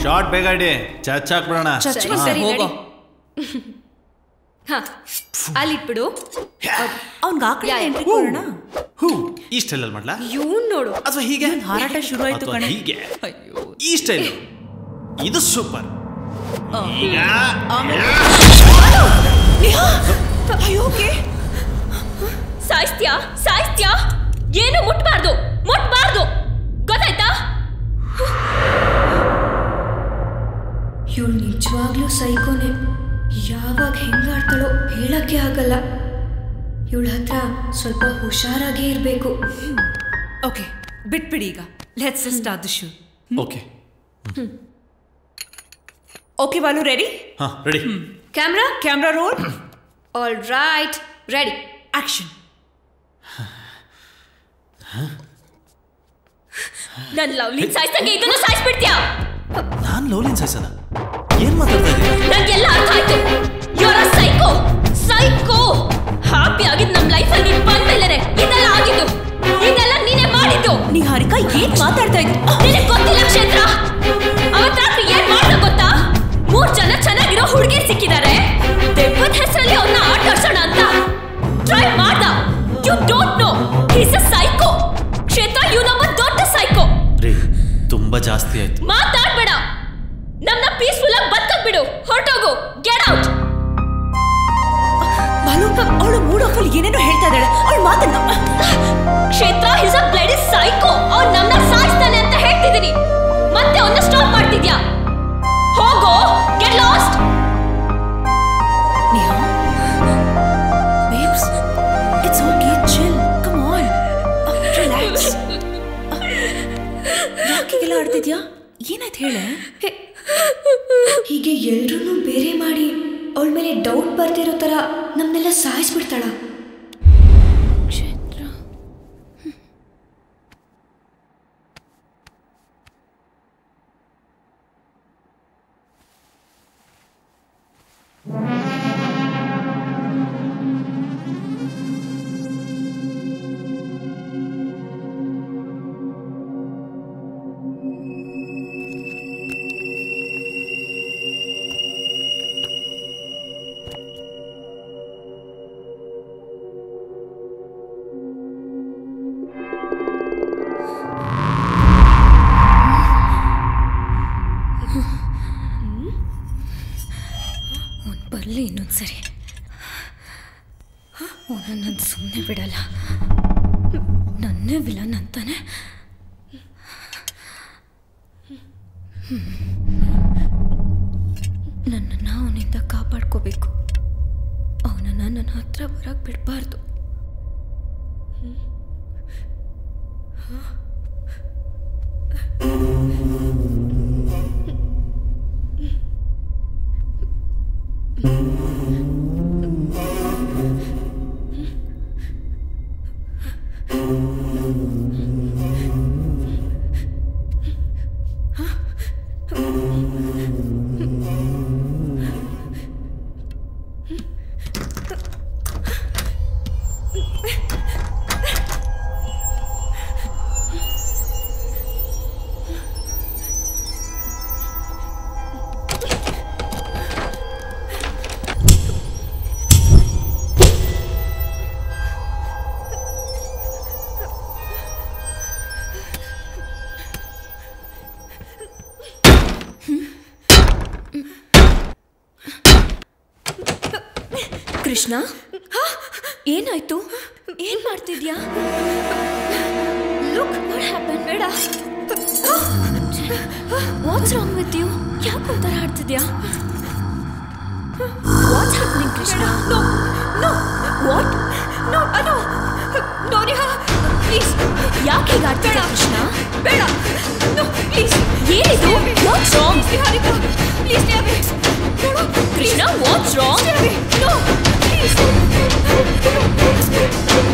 Short ಬೇಗ ಇಡಿ church ಹಾಕ್ಬಿಡೋಣ church ಹಾ. ಸರಿ ಹೋಗೋ ಹಾ ಅಲ್ಲಿಟ್ಬಿಡು ಅವ್ನ್ಗೆ ಆ ಕಡೆ ಯಾ, ಯಾ. ಎಂಟ್ರಿ ಕೊಡೋಣ ಹೂ ಈ ಸ್ಟೈಲಲ್ಲಿ ಮಾಡ್ಲಾ ಇವ್ನ್ ನೋಡು ಅಥವಾ ಹೀಗೆ ಹಾರಾಟ ಶುರು ಆಯ್ತು ಅಥವಾ ಕಣೆ ಹೀಗೆ ಅಯ್ಯೋ ಈ ಸ್ಟೈಲ್ ಇದು ಸೂಪರ್ ಆ. ಈಗ ಆಮೇಲೆ ನೇಹಾ ಅಯ್ಯೋ ಓಕೆ ಸಾಯಿಸ್ತ್ಯಾ ಸಾಯಿಸ್ತ್ಯಾ ಏನು ಮುಟ್ಬಾರ್ದು ಮುಟ್ಬಾರ್ದು ಗೊತ್ತಾಯ್ತಾ ಇವಳು ನಿಜವಾಗ್ಲೂ ಸೈಕೋನೆ ಯಾವಾಗ ಹೆಂಗಾಡ್ತಾಳೋ ಹೇಳಕ್ಕೆ ಆಗಲ್ಲ ಇವಳ ಹತ್ರ ಸ್ವಲ್ಪ ಹುಷಾರಾಗೇ ಇರಬೇಕು ಓಕೆ ಬಿಟ್ಬಿಡಿ ಈಗ let's start the shoot okay okay Balu ready ಹಾ ready camera camera roll all right ready action ನನ್ ಲವ್ಲಿ ಸಾಯಿಸ್ತಂಗೆ ಇದನ್ನು ಸಾಯಿಸ್ಬಿಡ್ತ್ಯಾ ನಾನ್ ಲೋಲಿನ್ ಸಾಯ್ಸದ ಏನ್ ಮಾತಾಡ್ತಾ ಇದ್ದೀನಿ ನಂಗೆಲ್ಲ ಅರ್ಥ ಆಯ್ತು ಯೋರ ಸೈಕೋ ಸೈಕೋ ಹ್ಯಾಪಿ ಆಗಿದ್ ನಮ್ ಲೈಫಲ್ಲಿ ನೀನ್ ಬಂದ್ಮೇಲೆ ಇದೆಲ್ಲ ಆಗಿದ್ದು ಇದೆಲ್ಲ ನೀನೇ ಮಾಡಿದ್ದು ನೀ ಹಾರಿಕಾ ಏನ್ ಮಾತಾಡ್ತಾ ಇದ್ದಿ ನಿನಗೆ ಗೊತ್ತಿಲ್ಲ ಕ್ಷೇತ್ರ ಅವತ್ ರಾತ್ರಿ ಏನ್ ಮಾಡ್ದ ಗೊತ್ತಾ ಮೂರ್ ಜನ ಚೆನ್ನಾಗಿರೋ ಹುಡುಗಿ ಸಿಕ್ಕಿದ್ದಾರೆ ದೆವ್ವದ ಹೆಸರಲ್ಲಿ ಅವನ್ನ ಆಟ ಆಡ್ಸೋಣ ಅಂತ ಟ್ರೈ ಮಾಡ್ದ you don't know is a psycho ಕ್ಷೇತ್ರ ಯು ನಮ್ಮ ದೊಡ್ಡ ಸೈಕೋ ರೀ ತುಂಬಾ ಜಾಸ್ತಿ ಆಯ್ತು ಮಾತಾಡ್ಬೇಡ ನಮ್ನ ಪೀಸ್ಫುಲ್ ಆಗಿ ಬದುಕಕ್ ಬಿಡು ಹೊರಟೋಗು ಗೆಟ್ ಔಟ್ ಬಾಲು ಅವಳು ಮೂಡ್ ಆಫ್ ಅಲ್ಲಿ ಏನೇನೋ ಹೇಳ್ತಾ ಇದ್ದಾಳೆ ಅವಳು ಮಾತನ್ನ ಕ್ಷೇತ್ರ ಇಸ್ ಅ ಬ್ಲಡಿ ಸೈಕೋ ಅವ್ನ್ ನಮ್ನ ಸಾಯಿಸ್ತಾನೆ ಅಂತ ಹೇಳ್ತಿದ್ದೀನಿ ಮತ್ತೆ ಅವನ್ನ ಸ್ಟಾಪ್ ಮಾಡ್ತಿದ್ಯಾ ಹೋಗೋ get lost Neha babes it's okay chill come on relax ಯಾಕೆಲ್ಲ ಆಡ್ತಿದ್ಯಾ ಏನಾಯ್ತು ಹೇಳೆ ಹೀಗೆ ಎಲ್ರೂ ಬೇರೆ ಮಾಡಿ ಅವಳ ಮೇಲೆ ಡೌಟ್ ಬರ್ತಿರೋ ಥರ ನಮ್ಮನ್ನೆಲ್ಲ ಸಾಯಿಸ್ಬಿಡ್ತಾಳ ಕ್ಷೇತ್ರ ಅವ್ನು ಬರಲಿ ಇನ್ನೊಂದ್ಸರಿ ಅವನ ನಾನು ಸುಮ್ಮನೆ ಬಿಡಲ್ಲ ನನ್ನೇ ವಿಲನ್ ಅಂತಾನೆ ನನ್ನನ್ನು ಅವನಿಂದ ಕಾಪಾಡ್ಕೋಬೇಕು ಅವನನ್ನು ನನ್ನ ಹತ್ರ ಬರಕ್ಕೆ ಬಿಡಬಾರ್ದು ಕೃಷ್ಣ ಏನಾಯ್ತು ಏನ್ ಮಾಡ್ತಿದ್ಯಾ ಲುಕ್ ವಾಟ್ ಹ್ಯಾಪನ್ ಬೇಡ ವಾಟ್ಸ್ ರಾಂಗ್ ವಿತ್ ಯು ಯಾಕೆ ಒಂಥರ ಆಡ್ತಿದ್ಯಾ what's happening Krishna no no what no no no Neha please ಯಾಕೆ ಹೀಗೆ ಆಡ್ತಿದ್ಯಾ ಕೃಷ್ಣ ಬೇಡ ನೋ ಪ್ಲೀಸ್ ಏನಿದು what's wrong Niharika please Krishna what's wrong no please